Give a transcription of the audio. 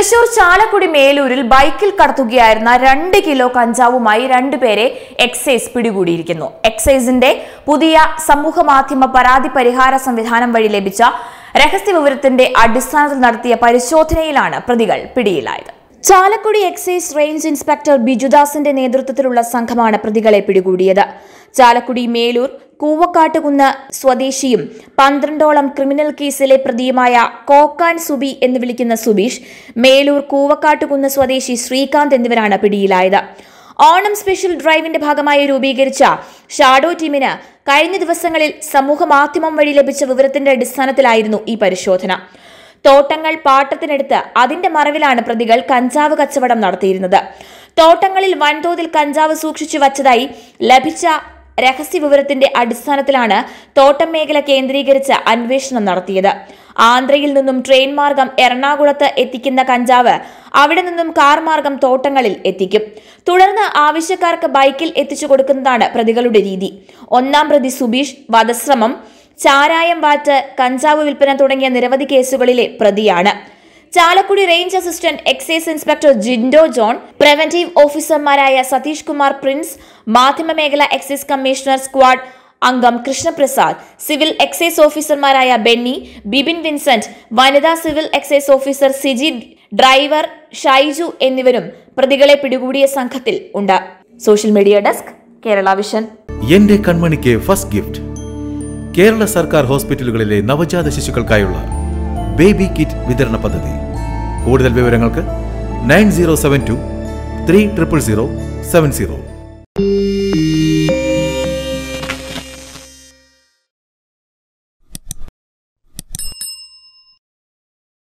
തൃശൂർ ചാലക്കുടി മേലൂരിൽ ബൈക്കിൽ കടത്തുകയായിരുന്ന രണ്ട് കിലോ കഞ്ചാവുമായി രണ്ടുപേരെ എക്സൈസ് പിടികൂടിയിരിക്കുന്നു എക്സൈസിന്റെ പുതിയ സമൂഹ മാധ്യമ പരാതി പരിഹാര സംവിധാനം വഴി ലഭിച്ച രഹസ്യ വിവരത്തിന്റെ അടിസ്ഥാനത്തിൽ നടത്തിയ പരിശോധനയിലാണ് പ്രതികൾ പിടിയിലായത് ചാലക്കുടി എക്സൈസ് റേഞ്ച് ഇൻസ്പെക്ടർ ബിജുദാസിന്റെ നേതൃത്വത്തിലുള്ള സംഘമാണ് പ്രതികളെ പിടികൂടിയത് ചാലക്കുടി മേലൂർ കൂവക്കാട്ടുകുന്ന് സ്വദേശിയും പന്ത്രണ്ടോളം ക്രിമിനൽ കേസിലെ പ്രതിയുമായ കോക്കാൻ സുബി എന്ന് വിളിക്കുന്ന സുബീഷ് മേലൂർ കൂവക്കാട്ടുകുന്ന് സ്വദേശി ശ്രീകാന്ത് എന്നിവരാണ് പിടിയിലായത് ഓണം സ്പെഷ്യൽ ഡ്രൈവിന്റെ ഭാഗമായി രൂപീകരിച്ച ഷാഡോ ടീമിന് കഴിഞ്ഞ ദിവസങ്ങളിൽ സമൂഹ മാധ്യമം വഴി ലഭിച്ച വിവരത്തിന്റെ അടിസ്ഥാനത്തിലായിരുന്നു ഈ പരിശോധന തോട്ടങ്ങൾ പാട്ടത്തിനെടുത്ത് അതിന്റെ മറവിലാണ് പ്രതികൾ കഞ്ചാവ് കച്ചവടം നടത്തിയിരുന്നത് തോട്ടങ്ങളിൽ വൻതോതിൽ കഞ്ചാവ് സൂക്ഷിച്ചു വച്ചതായി ലഭിച്ച രഹസ്യ വിവരത്തിന്റെ അടിസ്ഥാനത്തിലാണ് തോട്ടം മേഖല കേന്ദ്രീകരിച്ച് അന്വേഷണം നടത്തിയത് ആന്ധ്രയിൽ നിന്നും ട്രെയിൻ മാർഗം എറണാകുളത്ത് എത്തിക്കുന്ന കഞ്ചാവ് അവിടെ നിന്നും കാർ മാർഗം തോട്ടങ്ങളിൽ എത്തിക്കും തുടർന്ന് ആവശ്യക്കാർക്ക് ബൈക്കിൽ എത്തിച്ചു കൊടുക്കുന്നതാണ് പ്രതികളുടെ രീതി ഒന്നാം പ്രതി സുബീഷ് വധശ്രമം ചാരായം വാറ്റ് കഞ്ചാവ് വിൽപ്പന തുടങ്ങിയ നിരവധി കേസുകളിലെ പ്രതിയാണ് Chalakudy range assistant excise inspector Jindo John preventive ഓഫീസർമാരായ സതീഷ് കുമാർ പ്രിൻസ് മാധ്യമമേഖല എക്സൈസ് കമ്മീഷണർ സ്ക്വാഡ് അംഗം കൃഷ്ണപ്രസാദ് സിവിൽ എക്സൈസ് ഓഫീസർമാരായ ബെന്നി ബിബിൻ വിൻസെന്റ് വനിതാ civil excise officer Siji driver Shaiju എന്നിവരും പ്രതികളെ പിടികൂടിയ സംഘത്തിൽ ഉണ്ട് social media desk Kerala vision എന്റെ കൺമണിക്ക് ഫസ്റ്റ് ഗിഫ്റ്റ് കേരള സർക്കാർ ഹോസ്പിറ്റലുകളിലെ നവജാത ശിശുക്കൾക്കായുള്ള ബേബി കിറ്റ് വിതരണ പദ്ധതി കൂടുതൽ വിവരങ്ങൾക്ക് nine zero seven two three triple zero seven zero